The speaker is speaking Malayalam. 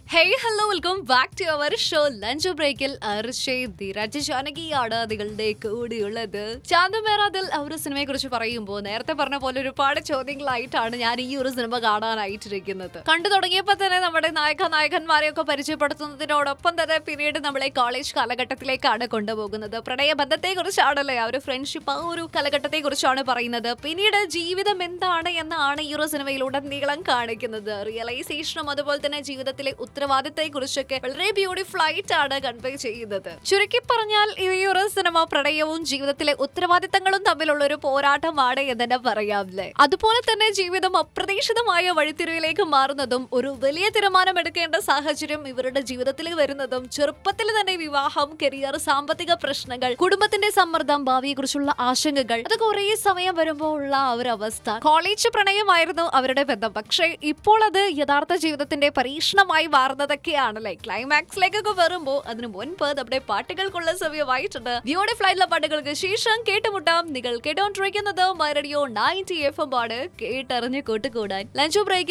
hey hello welcome back to our show lunch ബ്രേക്കിൽ ധീരാജ് ജാനകിയാണ് നിങ്ങളുടെ കൂടിയുള്ളത് ചാന്തമേറാതിൽ ആ ഒരു സിനിമയെ കുറിച്ച് പറയുമ്പോൾ നേരത്തെ പറഞ്ഞ പോലെ ഒരുപാട് ചോദ്യങ്ങളായിട്ടാണ് ഞാൻ ഈ ഒരു സിനിമ കാണാനായിട്ടിരിക്കുന്നത് കണ്ടു തുടങ്ങിയപ്പോൾ തന്നെ നമ്മുടെ നായക നായകന്മാരെയൊക്കെ പരിചയപ്പെടുത്തുന്നതിനോടൊപ്പം തന്നെ പിന്നീട് നമ്മളെ കോളേജ് കാലഘട്ടത്തിലേക്കാണ് കൊണ്ടുപോകുന്നത് പ്രണയബന്ധത്തെ കുറിച്ചാണല്ലേ ആ ഒരു ഫ്രണ്ട്ഷിപ്പ് ആ ഒരു കാലഘട്ടത്തെ കുറിച്ചാണ് പറയുന്നത് പിന്നീട് ജീവിതം എന്താണ് എന്നാണ് ഈ ഒരു സിനിമയിലൂടെ നീളം കാണിക്കുന്നത് റിയലൈസേഷനും അതുപോലെ തന്നെ ജീവിതത്തിലെ ഉത്തരവാദിത്തത്തെ കുറിച്ചൊക്കെ വളരെ ബ്യൂട്ടിഫുൾ ആയിട്ടാണ് കൺവേ ചെയ്യുന്നത് ചുരുക്കി പറഞ്ഞാൽ ഈ ഒരു സിനിമ പ്രണയവും ജീവിതത്തിലെ ഉത്തരവാദിത്തങ്ങളും തമ്മിലുള്ള ഒരു പോരാട്ടമാണ് എന്ന് തന്നെ പറയാമല്ലേ അതുപോലെ തന്നെ ജീവിതം അപ്രതീക്ഷിതമായ വഴിത്തിരിവിലേക്ക് മാറുന്നതും ഒരു വലിയ തീരുമാനം എടുക്കേണ്ട സാഹചര്യം ഇവരുടെ ജീവിതത്തിൽ വരുന്നതും ചെറുപ്പത്തിൽ തന്നെ വിവാഹം കരിയർ സാമ്പത്തിക പ്രശ്നങ്ങൾ കുടുംബത്തിന്റെ സമ്മർദ്ദം ഭാവിയെക്കുറിച്ചുള്ള ആശങ്കകൾ അത് കുറേ സമയം വരുമ്പോൾ ഉള്ള ആ ഒരു അവസ്ഥ കോളേജ് പ്രണയമായിരുന്നു അവരുടെ ബന്ധം പക്ഷേ ഇപ്പോൾ അത് യഥാർത്ഥ ജീവിതത്തിന്റെ പരീക്ഷണമായി മാറുന്നതൊക്കെയാണല്ലേ ക്ലൈമാക്സിലേക്കൊക്കെ വരുമ്പോൾ അതിനു മുൻപ് നമ്മുടെ പാട്ടുകൾക്കുള്ള സമയമായിട്ടുണ്ട് ബ്യൂട്ടിഫുൾ ആയിട്ടുള്ള പാട്ടുകൾക്ക് ശേഷം കേട്ടുമുട്ടാം നിങ്ങൾ കേട്ടോണ്ടിരിക്കുന്നത് മരടിയോ നയൻറ്റി എഫ് എം ആണ് കേട്ടറിഞ്ഞ് കൂട്ടുകൂടാൻ ലഞ്ച് ബ്രേക്ക്